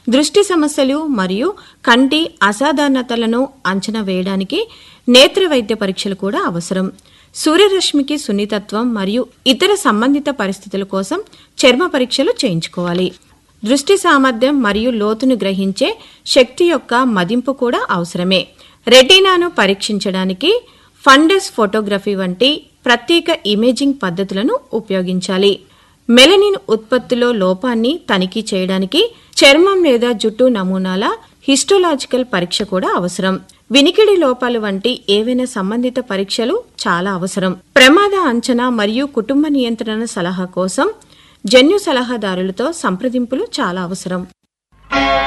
దృష్టి సమస్యలు మరియు కంటి అసాధారణతలను అంచనా వేయడానికి నేత్ర వైద్య పరీక్షలు కూడా అవసరం సూర్యరశ్మికి సున్నితత్వం మరియు ఇతర సంబంధిత పరిస్థితుల కోసం చర్మ పరీక్షలు చేయించుకోవాలి దృష్టి సామర్థ్యం మరియు లోతును గ్రహించే శక్తి యొక్క మదింపు కూడా అవసరమే రెటీనాను పరీక్షించడానికి ఫండస్ ఫోటోగ్రఫీ వంటి ప్రత్యేక ఇమేజింగ్ పద్ధతులను ఉపయోగించాలి మెలనిన్ ఉత్పత్తిలో లోపాన్ని తనిఖీ చేయడానికి చర్మం లేదా జుట్టు నమూనాల హిస్టోలాజికల్ పరీక్ష కూడా అవసరం వినికిడి లోపాలు వంటి ఏవైనా సంబంధిత పరీక్షలు చాలా అవసరం ప్రమాద అంచనా మరియు కుటుంబ నియంత్రణ సలహా కోసం జన్యు సలహాదారులతో సంప్రదింపులు చాలా అవసరం